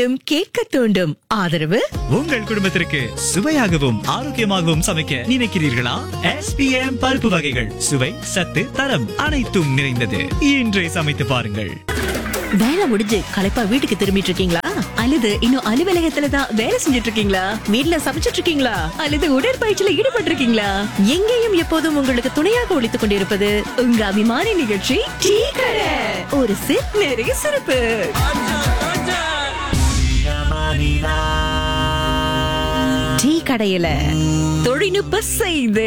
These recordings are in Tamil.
வேண்டும் கேட்க தூண்டும் ஆதரவு உங்கள் குடும்பத்திற்கு சுவையாகவும் ஆரோக்கியமாகவும் சமைக்க நினைக்கிறீர்களா எஸ்பிஎம் பருப்பு வகைகள் சுவை சத்து தரம் அனைத்தும் நிறைந்தது இன்றே சமைத்து பாருங்கள் வேலை முடிஞ்சு களைப்பா வீட்டுக்கு திரும்பிட்டு இருக்கீங்களா அல்லது இன்னும் அலுவலகத்துல தான் வேலை செஞ்சுட்டு இருக்கீங்களா வீட்ல சமைச்சிட்டு இருக்கீங்களா அல்லது உடற்பயிற்சியில ஈடுபட்டு இருக்கீங்களா எங்கேயும் எப்போதும் உங்களுக்கு துணையாக ஒழித்துக் கொண்டிருப்பது உங்க அபிமான நிகழ்ச்சி டீ கடை ஒரு சிப் நிறைய சிறப்பு டீ கடையில தொழில்நுட்ப செய்து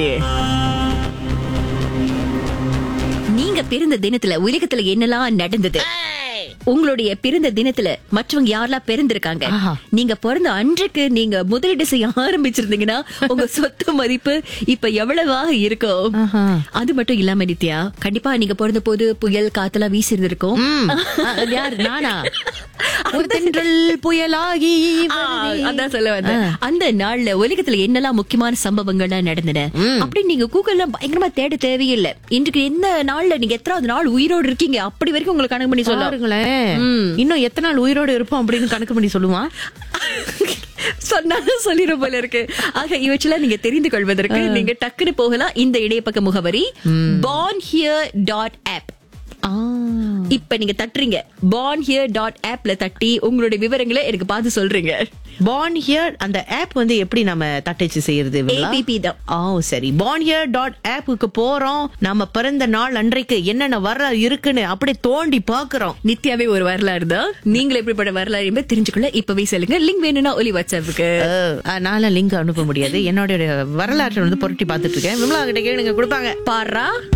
நீங்க பிறந்த தினத்துல உலகத்துல என்னெல்லாம் நடந்தது உங்களுடைய பிறந்த தினத்துல மற்றவங்க யாரெல்லாம் பிறந்திருக்காங்க நீங்க பிறந்த அன்றைக்கு நீங்க முதலீடு செய்ய ஆரம்பிச்சிருந்தீங்கன்னா உங்க சொத்து மதிப்பு இப்ப எவ்வளவாக இருக்கும் அது மட்டும் இல்லாம நித்யா கண்டிப்பா நீங்க பிறந்த போது புயல் காத்தெல்லாம் வீசி இருந்திருக்கும் யார் நானா ஒரு தென்றல் புயலாகி ஆ, அதான் சொல்ல வந்தேன் அந்த நாள்ல உலகத்துல என்னெல்லாம் முக்கியமான சம்பவங்கள்லாம் நடந்தன அப்படி நீங்க கூகுள்ல பயங்கரமா தேட தேவையில்லை இன்றைக்கு எந்த நாள்ல நீங்க எத்தனாவது நாள் உயிரோடு இருக்கீங்க அப்படி வரைக்கும் உங்களுக்கு கணக்கு பண்ணி சொல்லலாம் பாருங்களேன் இன்னும் எத்தனை நாள் உயிரோடு இருப்போம் அப்படின்னு கணக்கு பண்ணி சொல்லுவான் சொன்னாலும் சொல்லிட போல இருக்கு ஆக இவற்றெல்லாம் நீங்க தெரிந்து கொள்வதற்கு நீங்க டக்குனு போகலாம் இந்த இணையப்பக்க முகவரி born here டாட் ஆப் இப்ப நீங்க தட்டுறீங்க born here டாட் ஆப்ல தட்டி உங்களுடைய விவரங்களை எனக்கு பார்த்து சொல்றீங்க பார்ன் ஹியர் அந்த ஆப் வந்து எப்படி நம்ம தட்டச்சு செய்யறது விமலா? APP தான். ஓ சரி பார்ன் ஹியர் டாட் ஆப்புக்கு போறோம் நம்ம பிறந்த நாள் அன்றைக்கு என்னென்ன வர இருக்குன்னு அப்படியே தோண்டி பாக்குறோம் நித்யாவே ஒரு வரலாறு தான் நீங்களும் எப்படிப்பட்ட வரலாறு என்பதை தெரிஞ்சுக்கொள்ள இப்பவே சொல்லுங்க லிங்க் வேணும்னா ஒலி வாட்ஸ்அப்புக்கு நானும் லிங்க் அனுப்ப முடியாது என்னோட வரலாற்றை வந்து புரட்டி பார்த்துட்டு இருக்கேன் விமலா கிட்ட கேளுங்க கொடுப்பாங்க பாரா